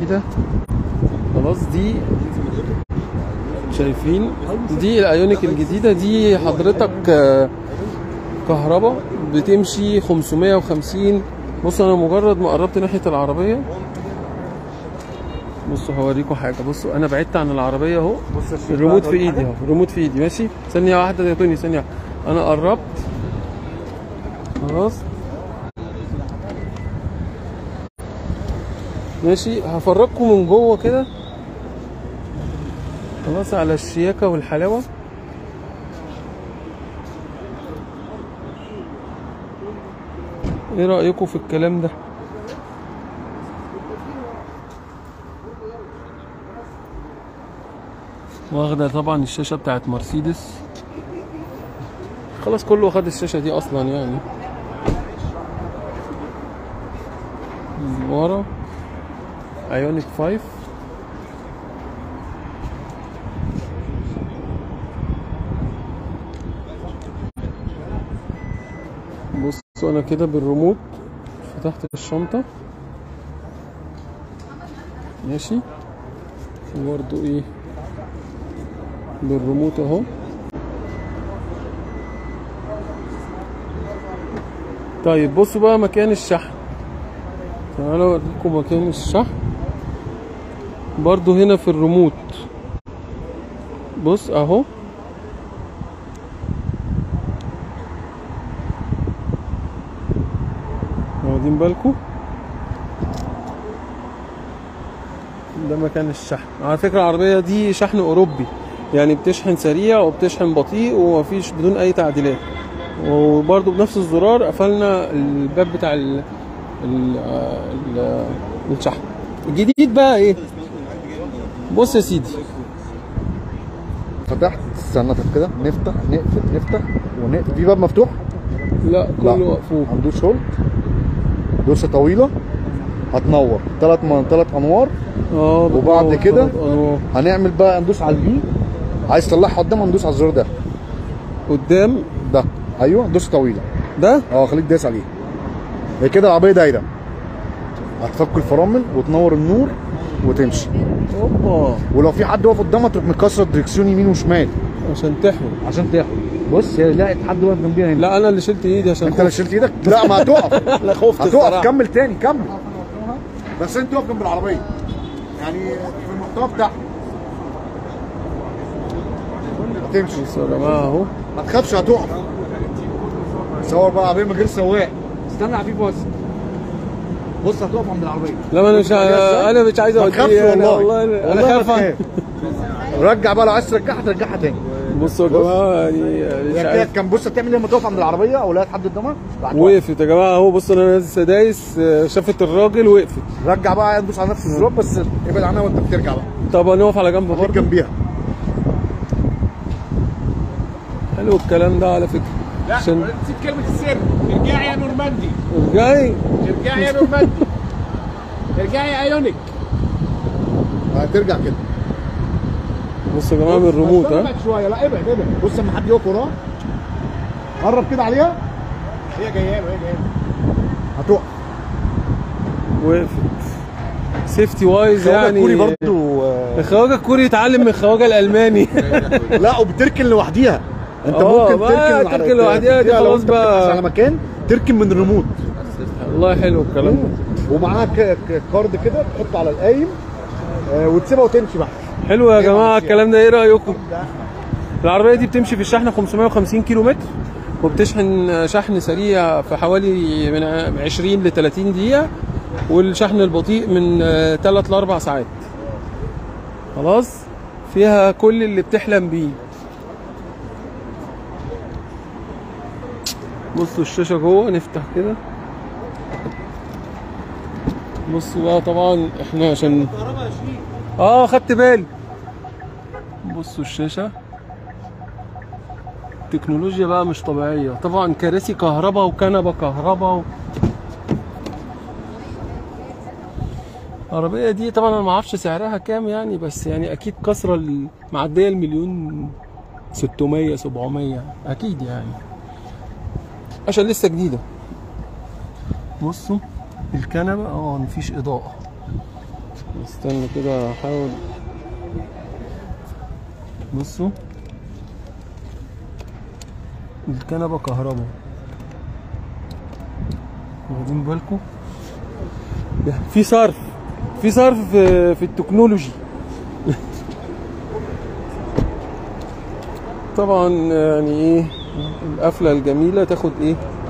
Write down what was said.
الجديدة خلاص دي شايفين دي الايونيك الجديدة دي حضرتك آه، كهرباء بتمشي 550 بص انا مجرد ما قربت ناحية العربية بصوا هوريكم حاجة بصوا انا بعدت عن العربية اهو بص يا شيخ الريموت بقى في أقول ايدي حاجة. اهو الريموت في ايدي ماشي ثانية واحدة يا توني ثانية واحدة. انا قربت خلاص ماشي هفرجكم من جوه كده خلاص على الشياكة والحلاوة ايه رأيكم في الكلام ده واخدة طبعا الشاشة بتاعت مرسيدس خلاص كله خد الشاشة دي اصلا يعني ورا ايونيك 5 بصوا انا كده بالريموت فتحت الشنطة ماشي وبرضو ايه بالريموت اهو طيب بصوا بقى مكان الشحن تعالوا اوريكم مكان الشحن برضو هنا في الريموت بص اهو واخدين بالكم ده مكان الشحن على فكرة العربية دي شحن أوروبي يعني بتشحن سريع وبتشحن بطيء ومفيش بدون أي تعديلات وبرضو بنفس الزرار قفلنا الباب بتاع ال ال ال الشحن الجديد بقى ايه بص يا سيدي فتحت استنى طب كده نفتح نقفل نفتح ونقفل في باب مفتوح لا لا كله مقفول هندوس هولد دوسه طويله هتنور ثلاث من ثلاث انوار اه وبعد بتنور كده؟ ثلاث أنوار. هنعمل بقى ندوس على البي عايز تطلعها قدام هندوس على الزرار ده قدام ده ايوه دوسه طويله ده اه خليك دايس عليه هي كده العربيه دايره هتفك الفرامل وتنور النور وتمشي اوبا ولو في حد واقف قدامها تروح مكسر الدركسيون يمين وشمال عشان تحمل عشان تاخد بص هي لقت حد واقف جنبيها هنا لا انا اللي شلت ايدي عشان انت اللي خفت. شلت ايدك لا ما هتقف انا خفت هتقف الصراحة. كمل تاني كمل بس انت واقف جنب العربيه يعني في المنطقه بتاعها هتمشي بصوا يا جماعه اهو ما تخافش هتقف صور بقى عربيه من غير سواق استنى يا حبيبي بس بص هتقف عند العربيه لا ما انا مش ازاي؟ انا مش عايز ما تخافش اوديه انا والله والله انا والله خايف ما عن- تخاف. رجع بقى لو عايز ترجعها ترجعها تاني بصوا يا جماعه يعني مش هي كده عارف كان بص هتعمل ايه لما تقف عند العربيه او لقيت حد قدامها راح توقف. وقفت يا جماعه اهو بصوا انا لسه دايس آه، شافت الراجل وقفت رجع بقى دوس على نفس الزرار بس ابعد عنها وانت بترجع بقى طب هنقف على جنب خليك برضه جنبيها حلو الكلام ده على فكره لا عشان نسيت كلمة السر ارجعي يا نورماندي ارجعي ارجعي يا نورماندي ارجعي يا ايونيك هترجع كده بصوا يا جماعه من الريموت ها ابعد شوية لا ابعد ابعد بص لما حد يقف وراه قرب كده عليها هي جاية له هي جاية له هتقف وقفت سيفتي وايز يعني كوري يعني برضو آه، الخواجه الكوري يتعلم من الخواجه الالماني لا وبتركن لوحديها انت آه، ممكن بقى تركن تركن لوحديها دي لو خلاص انت بقى. بتبحث على مكان تركن من الريموت والله حلو الكلام ده ومعاها ك- ك- كارد كده تحطه على القايم آه، وتسيبها وتمشي بقى حلو يا جماعه الكلام ده ايه رايكم العربيه دي بتمشي في الشحن 550 كيلو متر وبتشحن شحن سريع في حوالي من 20 ل 30 دقيقه والشحن البطيء من 3 ل 4 ساعات خلاص فيها كل اللي بتحلم بيه بصوا الشاشه جوه نفتح كده بصوا بقى طبعا احنا عشان اه خدت بالي بصوا الشاشة تكنولوجيا بقى مش طبيعية طبعا كراسي كهرباء وكنبة كهرباء و... العربية دي طبعا انا ما اعرفش سعرها كام يعني بس يعني اكيد كسرة ال- معدية المليون 600 700 اكيد يعني عشان لسه جديدة بصوا الكنبة اه مفيش اضاءة استنى كده احاول بصوا الكنبة كهرباء واخدين بالكم في صرف في صرف في, في التكنولوجي طبعا يعني ايه القفله الجميله تاخد ايه